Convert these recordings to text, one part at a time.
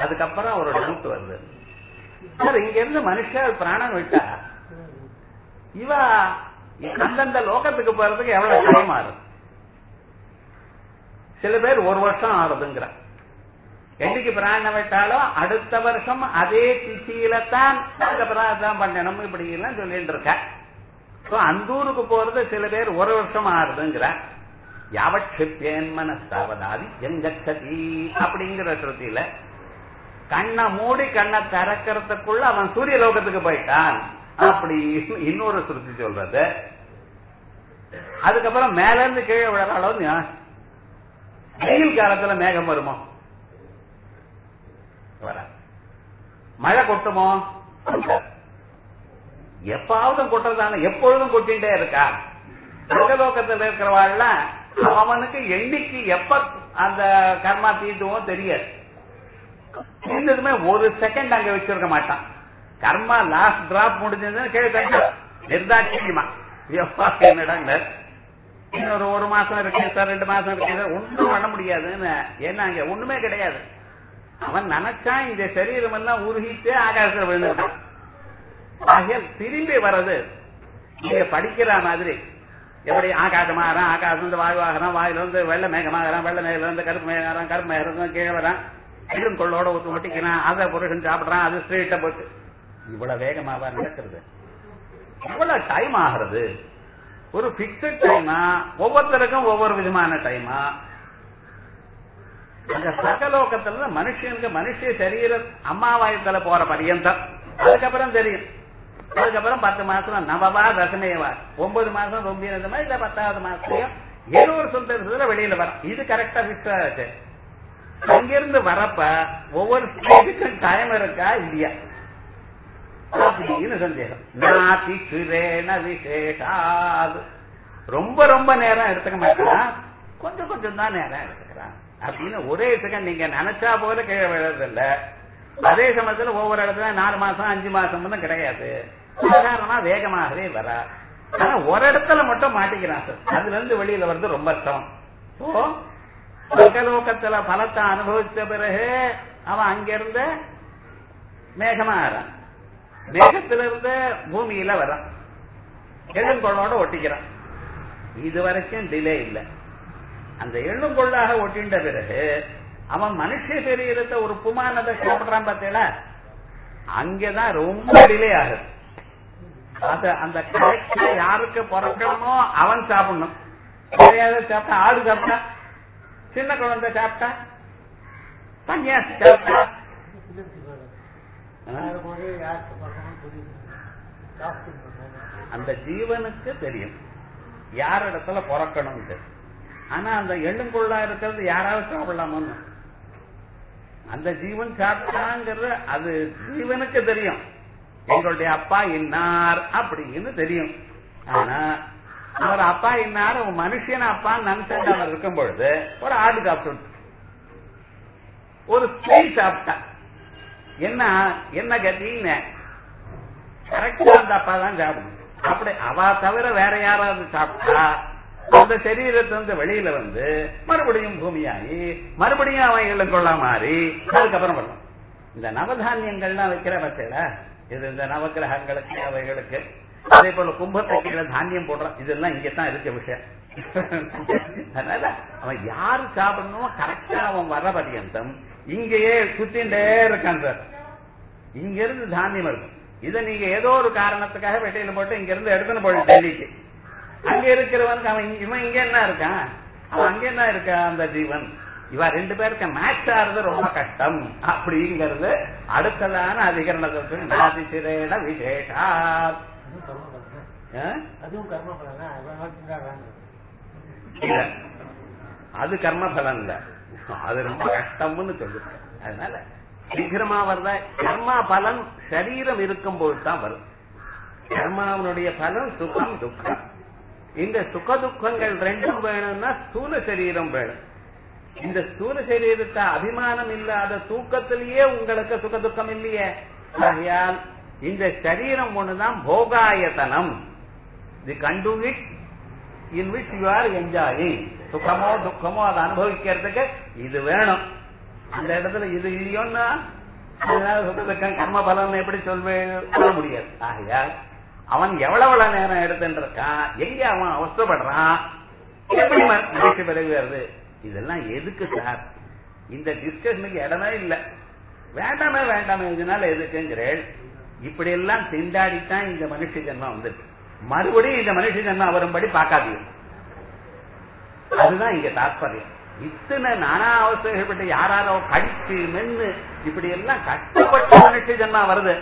அதுக்கப்புறம் ஒரு டவுட் வருது சார் இங்க இருந்து மனுஷன் பிராணம் விட்டா இவ அந்தந்த லோகத்துக்கு போறதுக்கு எவ்வளவு டைம் ஆகும் சில பேர் ஒரு வருஷம் ஆகுதுங்கிற என்னைக்கு பிராணம் விட்டாலும் அடுத்த வருஷம் அதே திசையில தான் அதுக்கப்புறம் அதான் பண்ணணும் இப்படி எல்லாம் சொல்லிட்டு இருக்க சோ அந்த ஊருக்கு போறது சில பேர் ஒரு வருஷம் ஆறுதுங்கிற யாவட்சிப்பேன் மனசாவதாதி எங்கச்சதி அப்படிங்கிற ஸ்ருதியில கண்ணை மூடி கண்ணை திறக்கிறதுக்குள்ள அவன் சூரிய லோகத்துக்கு போயிட்டான் அப்படி இன்னொரு ஸ்ருதி சொல்றது அதுக்கப்புறம் மேல இருந்து கீழே விழற அளவு வெயில் காலத்துல மேகம் வருமோ வராது. மழை கொட்டுமோ எப்பாவது கொட்டுறதான எப்பொழுதும் கொட்டிட்டே இருக்கா உலகலோகத்தில் இருக்கிறவாள்ல அவனுக்கு எண்ணிக்கை எப்ப அந்த கர்மா தீட்டுவோ தெரியாது தீர்ந்ததுமே ஒரு செகண்ட் அங்க வச்சிருக்க மாட்டான் கர்மா லாஸ்ட் டிராப் முடிஞ்சதுன்னு கேள்வி நிர்தாட்சியமா எப்பா என்னடாங்க இன்னொரு ஒரு மாசம் இருக்கு சார் ரெண்டு மாசம் இருக்கு சார் ஒண்ணும் பண்ண முடியாதுன்னு ஏன்னா அங்க ஒண்ணுமே கிடையாது அவன் நினைச்சான் இந்த சரீரம் எல்லாம் உருகிட்டு ஆகாசத்துல விழுந்துட்டான் ஆகையால் திரும்பி வர்றது நீங்க படிக்கிற மாதிரி எப்படி ஆகாசமாகறான் ஆகாசம் வந்து வாயுவாகிறான் வாயில இருந்து வெள்ள மேகமாகறான் வெள்ள மேல இருந்து கருப்பு மேகறான் கருப்பு மேகம் கீழே வரான் இடும் கொள்ளோட ஊத்து ஒட்டிக்கிறான் அதை புருஷன் சாப்பிடுறான் அது ஸ்ட்ரீட்ட போட்டு இவ்வளவு வேகமாவா நடக்கிறது எவ்வளவு டைம் ஆகிறது ஒரு பிக்சட் டைமா ஒவ்வொருத்தருக்கும் ஒவ்வொரு விதமான டைமா அந்த சகலோகத்துல மனுஷனுக்கு மனுஷ சரீரம் அம்மாவாயத்துல போற பரியந்தம் அதுக்கப்புறம் தெரியும் அதுக்கப்புறம் பத்து மாசம் நவவா தசமேவா ஒன்பது மாசம் ரொம்ப இந்த மாதிரி இல்ல பத்தாவது மாசத்தையும் ஏதோ ஒரு சுந்தரத்துல வெளியில வரும் இது கரெக்டா பிக்ஸ் ஆச்சு அங்கிருந்து வரப்ப ஒவ்வொரு ஸ்டேஜுக்கும் டைம் இருக்கா இல்லையா அப்படின்னு சந்தேகம் நாத்தி சுரேன விசேஷாது ரொம்ப ரொம்ப நேரம் எடுத்துக்க மாட்டான் கொஞ்சம் கொஞ்சம் தான் நேரம் எடுத்துக்கிறான் அப்படின்னு ஒரே செகண்ட் நீங்க நினைச்சா போல கீழே விழுறதில்ல அதே சமயத்துல ஒவ்வொரு இடத்துல நாலு மாசம் அஞ்சு மாசம் தான் கிடையாது சாதாரணமா வேகமாகவே வர ஆனா ஒரு இடத்துல மட்டும் மாட்டிக்கிறான் சார் அதுல இருந்து வெளியில வர்றது ரொம்ப சிரமம் ஓ சொர்க்கலோகத்துல பலத்தை அனுபவிச்ச பிறகு அவன் அங்கிருந்த மேகமாகறான் மேகத்திலிருந்து பூமியில வரான் எழுங்கொள்ளோட ஒட்டிக்கிறான் இது வரைக்கும் டிலே இல்லை அந்த எள்ளுங்கொள்ளாக ஒட்டின்ற பிறகு அவன் மனுஷ சரீரத்தை ஒரு புமானதை சாப்பிடுறான் பார்த்தீங்களா அங்கதான் ரொம்ப டிலே ஆகுது அத அந்த கரெக்டா யாருக்கு பிறக்கணுமோ அவன் சாப்பிடணும் தெரியாத சாப்பிட்டா ஆடு சாப்பிட்டா சின்ன குழந்தை சாப்பிட்டா சன்னியாசி சாப்பிட்டா அந்த ஜீவனுக்கு தெரியும் யார் இடத்துல பிறக்கணும்ட்டு ஆனா அந்த எள்ளுங்குள்ளா இருக்கிறது யாராவது சாப்பிடலாமோன்னு அந்த ஜீவன் சாப்பிட்டாங்கிறது அது ஜீவனுக்கு தெரியும் எங்களுடைய அப்பா இன்னார் அப்படின்னு தெரியும் ஆனா அவர் அப்பா இன்னார் ஒரு மனுஷன் அப்பா நினைச்சு அவர் இருக்கும் பொழுது ஒரு ஆடு சாப்பிட்டு ஒரு ஸ்திரீ சாப்பிட்டா என்ன என்ன கத்தின்னு கரெக்டா அந்த அப்பா தான் சாப்பிடணும் அப்படி அவ தவிர வேற யாராவது சாப்பிட்டா அந்த சரீரத்தை வந்து வெளியில வந்து மறுபடியும் பூமியாகி மறுபடியும் அவன் இளங்கொள்ளா மாறி அதுக்கப்புறம் வரலாம் இந்த நவதானியங்கள்லாம் வைக்கிற பட்சல இது இந்த நவகிரகங்களுக்கு அவைகளுக்கு அதே போல கும்பத்தை கீழே தானியம் போடுறான் இதெல்லாம் இங்கதான் இருக்க விஷயம் அதனால அவன் யாரு சாப்பிடணுமோ கரெக்டா அவன் வர பரியந்தம் இங்கேயே சுத்தின்டே இருக்கான் சார் இங்க இருந்து தானியம் இருக்கும் இதை நீங்க ஏதோ ஒரு காரணத்துக்காக வெட்டையில போட்டு இங்க இருந்து எடுத்துன்னு போயிடும் டெல்லிக்கு அங்க இருக்கிறவனுக்கு அவன் இங்க- இவன் இங்க என்ன இருக்கான் அவன் அங்க என்ன இருக்கான் அந்த ஜீவன் இவ ரெண்டு பேருக்கு மேட்ச் ஆறது ரொம்ப கஷ்டம் அப்படிங்கிறது அடுத்ததான அதிகரணத்துக்கு நாதிசிரேட விசேஷா ஆ? அதுவும் கர்ம பலனா இவ்வளவு நாள் திண்டாடுறாங்க இல்ல அது கர்ம பலன் இல்ல அது ரொம்ப கஷ்டம்னு சொல்லுது அதனால சீக்கிரமா வர்ற கர்மா பலன் சரீரம் இருக்கும்போது தான் வரும் கர்மாவனுடைய பலன் சுகம் துக்கம் இந்த சுக துக்கங்கள் ரெண்டும் வேணும்னா ஸ்தூல சரீரம் வேணும் இந்த ஸ்தூல சரீரத்தை அபிமானம் இல்லாத தூக்கத்திலேயே உங்களுக்கு சுக துக்கம் இல்லையே ஆகையால் இந்த சரீரம் ஒண்ணுதான் போகாயத்தனம் the conduit in which you are enjoying சுகமோ துக்கமோ அதை அனுபவிக்கிறதுக்கு இது வேணும் அந்த இடத்துல இது இல்லையோன்னா அதனால சொல்றதுக்கு கர்ம பலன் எப்படி சொல்வேன் சொல்ல முடியாது ஆகையால் அவன் எவ்வளவு நேரம் எடுத்துட்டு இருக்கான் எங்க அவன் அவசரப்படுறான் எப்படி மகிழ்ச்சி பிறகு வருது இதெல்லாம் எதுக்கு சார் இந்த டிஸ்கஷனுக்கு இடமே இல்ல வேண்டாமே வேண்டாமே இதனால எதுக்குங்கிறேன் இப்படி எல்லாம் திண்டாடித்தான் இந்த மனுஷ ஜென்மம் வந்துருக்கு மறுபடியும் இந்த மனுஷ ஜென்மம் வரும்படி பார்க்காதீங்க அதுதான் இங்க தாற்பயம் இத்தனை நானா அவசரப்பட்டு யாராரோ கடிச்சு மென்னு இப்படி எல்லாம் கஷ்டப்பட்ட மனுஷ ஜென்மா வருது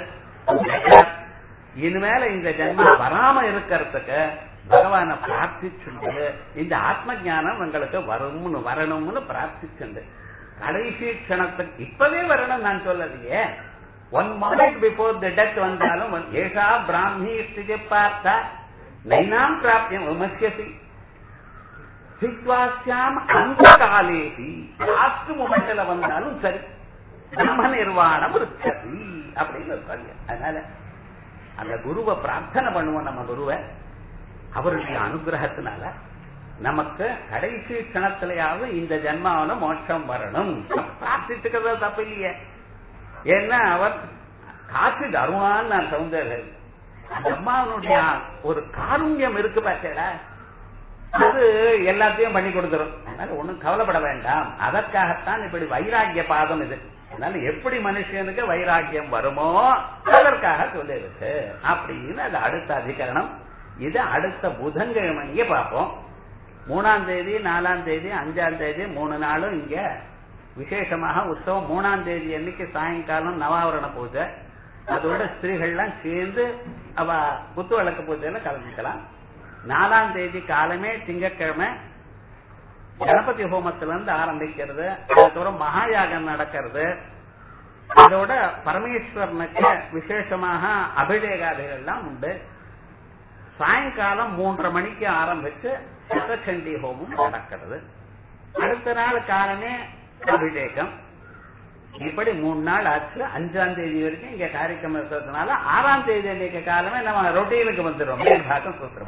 இனிமேல இந்த ஜென்மம் வராம இருக்கிறதுக்கு பகவான பிரார்த்திச்சுண்டு இந்த ஆத்ம ஞானம் உங்களுக்கு வரும்னு வரணும்னு பிரார்த்திச்சுண்டு கடைசி க்ஷணத்துக்கு இப்பவே வரணும் நான் சொல்லலையே one morning before the death வந்தாலும் ஏஷா பிராமி ஸ்திதி பார்த்தா நைனாம் பிராப்தியம் விமர்சியசி சித்வாசியாம் அந்த காலேசி லாஸ்ட் மூமெண்ட்ல வந்தாலும் சரி பிரம்ம நிர்வாணம் ருச்சதி அப்படின்னு இருக்காங்க அதனால அந்த குருவை பிரார்த்தனை பண்ணுவோம் நம்ம குருவை அவருடைய அனுகிரகத்தினால நமக்கு கடைசி கணத்திலேயாவது இந்த ஜென்மாவில மோட்சம் வரணும் பிரார்த்திச்சுக்கிறது தப்பு இல்லையே ஏன்னா அவர் காசு தருவான்னு நான் சௌந்தர்யம் அந்த அம்மாவனுடைய ஒரு காருண்யம் இருக்கு பார்த்தேடா அது எல்லாத்தையும் பண்ணி கொடுத்துரும் அதனால ஒண்ணும் கவலைப்பட வேண்டாம் அதற்காகத்தான் இப்படி வைராக்கிய பாதம் இது அதனால எப்படி மனுஷனுக்கு வைராக்கியம் வருமோ அதற்காக சொல்லிருக்கு அப்படின்னு அது அடுத்த அதிகரணம் இது அடுத்த புதன்கிழமைங்க பார்ப்போம் மூணாம் தேதி நாலாம் தேதி அஞ்சாம் தேதி மூணு நாளும் இங்க விசேஷமாக உற்சவம் மூணாம் தேதி அன்னைக்கு சாயங்காலம் நவாவரண பூஜை அதோட ஸ்திரீகள்லாம் சேர்ந்து அவ குத்து விளக்கு பூஜையில கலந்துக்கலாம் நாலாம் தேதி காலமே திங்கட்கிழமை கணபதி ஹோமத்துல இருந்து ஆரம்பிக்கிறது அதுக்கப்புறம் மகாயாகம் நடக்கிறது அதோட பரமேஸ்வரனுக்கு விசேஷமாக அபிஷேகாதிகள்லாம் உண்டு சாயங்காலம் மூன்றரை மணிக்கு ஆரம்பிச்சு சதச்சண்டி ஹோமம் நடக்கிறது அடுத்த நாள் காலமே அபிஷேகம் இப்படி மூணு நாள் ஆச்சு அஞ்சாம் தேதி வரைக்கும் இங்க காரியக்கிரமம் இருக்கிறதுனால ஆறாம் தேதி அன்னைக்கு காலமே நம்ம ரொட்டீனுக்கு வந்துடும் மேல் பாகம் சூத்திரம்